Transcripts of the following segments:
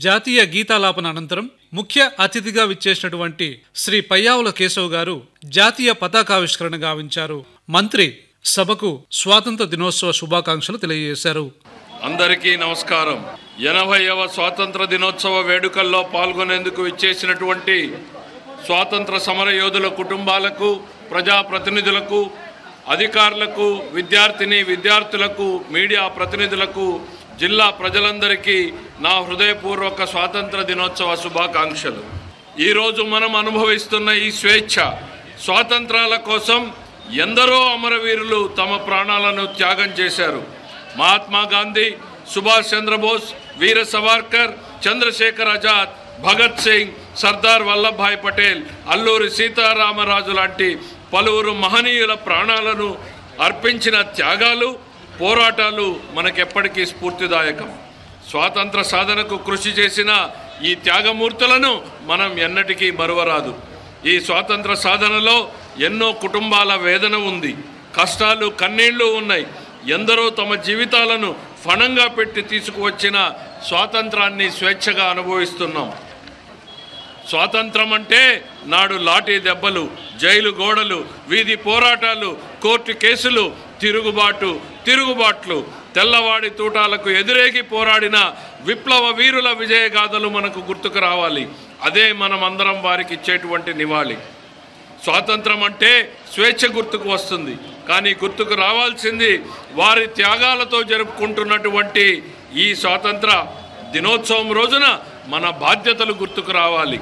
జాతీయ గీతాలాపన అనంతరం ముఖ్య అతిథిగా విచ్చేసినటువంటి శ్రీ పయ్యావుల కేశవ్ గారు జాతీయ పతాకావిష్కరణ గావించారు మంత్రి సభకు స్వాతంత్ర దినోత్సవ శుభాకాంక్షలు తెలియజేశారు అందరికీ నమస్కారం ఎనభైవ స్వాతంత్ర దినోత్సవ వేడుకల్లో పాల్గొనేందుకు ఇచ్చేసినటువంటి స్వాతంత్ర సమర యోధుల కుటుంబాలకు ప్రజాప్రతినిధులకు అధికారులకు విద్యార్థిని విద్యార్థులకు మీడియా ప్రతినిధులకు జిల్లా ప్రజలందరికీ నా హృదయపూర్వక స్వాతంత్ర దినోత్సవ శుభాకాంక్షలు ఈరోజు మనం అనుభవిస్తున్న ఈ స్వేచ్ఛ స్వాతంత్రాల కోసం ఎందరో అమరవీరులు తమ ప్రాణాలను త్యాగం చేశారు మహాత్మా గాంధీ సుభాష్ చంద్రబోస్ వీర సవార్కర్ చంద్రశేఖర్ ఆజాద్ భగత్ సింగ్ సర్దార్ వల్లభాయ్ పటేల్ అల్లూరి సీతారామరాజు లాంటి పలువురు మహనీయుల ప్రాణాలను అర్పించిన త్యాగాలు పోరాటాలు మనకెప్పటికీ స్ఫూర్తిదాయకం స్వాతంత్ర సాధనకు కృషి చేసిన ఈ త్యాగమూర్తులను మనం ఎన్నటికీ మరువరాదు ఈ స్వాతంత్ర సాధనలో ఎన్నో కుటుంబాల వేదన ఉంది కష్టాలు కన్నీళ్లు ఉన్నాయి ఎందరో తమ జీవితాలను ఫణంగా పెట్టి తీసుకువచ్చిన స్వాతంత్రాన్ని స్వేచ్ఛగా అనుభవిస్తున్నాం స్వాతంత్రం అంటే నాడు లాఠీ దెబ్బలు జైలు గోడలు వీధి పోరాటాలు కోర్టు కేసులు తిరుగుబాటు తిరుగుబాట్లు తెల్లవాడి తూటాలకు ఎదురేగి పోరాడిన విప్లవ వీరుల విజయగాథలు మనకు గుర్తుకు రావాలి అదే మనం అందరం వారికి ఇచ్చేటువంటి నివాళి స్వాతంత్రం అంటే స్వేచ్ఛ గుర్తుకు వస్తుంది కానీ గుర్తుకు రావాల్సింది వారి త్యాగాలతో జరుపుకుంటున్నటువంటి ఈ స్వాతంత్ర దినోత్సవం రోజున మన బాధ్యతలు గుర్తుకు రావాలి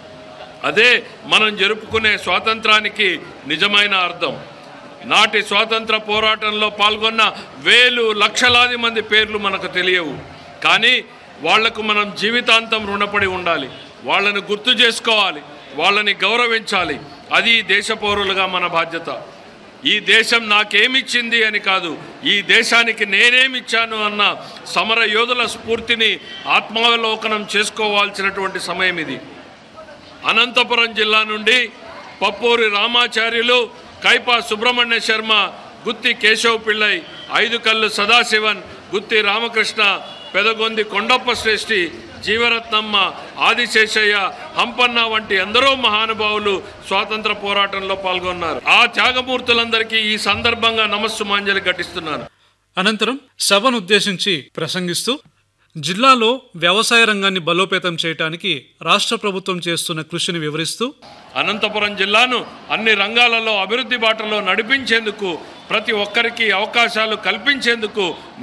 అదే మనం జరుపుకునే స్వాతంత్రానికి నిజమైన అర్థం నాటి స్వాతంత్ర పోరాటంలో పాల్గొన్న వేలు లక్షలాది మంది పేర్లు మనకు తెలియవు కానీ వాళ్లకు మనం జీవితాంతం రుణపడి ఉండాలి వాళ్ళని గుర్తు చేసుకోవాలి వాళ్ళని గౌరవించాలి అది దేశ పౌరులుగా మన బాధ్యత ఈ దేశం నాకేమిచ్చింది అని కాదు ఈ దేశానికి నేనేమిచ్చాను అన్న సమర యోధుల స్ఫూర్తిని ఆత్మావలోకనం చేసుకోవాల్సినటువంటి సమయం ఇది అనంతపురం జిల్లా నుండి పప్పూరి రామాచార్యులు కైపా సుబ్రహ్మణ్య శర్మ గుత్తి కేశవ్ పిళ్ళై ఐదు కళ్ళు సదాశివన్ గుత్తి రామకృష్ణ పెదగొంది కొండప్ప శ్రేష్ఠి జీవరత్నమ్మ ఆదిశేషయ్య హంపన్న వంటి ఎందరో మహానుభావులు స్వాతంత్ర పోరాటంలో పాల్గొన్నారు ఆ త్యాగమూర్తులందరికీ ఈ సందర్భంగా నమస్సుమాంజలి ఘటిస్తున్నాను అనంతరం సభను ఉద్దేశించి ప్రసంగిస్తూ జిల్లాలో వ్యవసాయ రంగాన్ని బలోపేతం చేయడానికి రాష్ట్ర ప్రభుత్వం చేస్తున్న కృషిని వివరిస్తూ అనంతపురం జిల్లాను అన్ని రంగాలలో అభివృద్ధి బాటలో నడిపించేందుకు ప్రతి ఒక్కరికి అవకాశాలు కల్పించేందుకు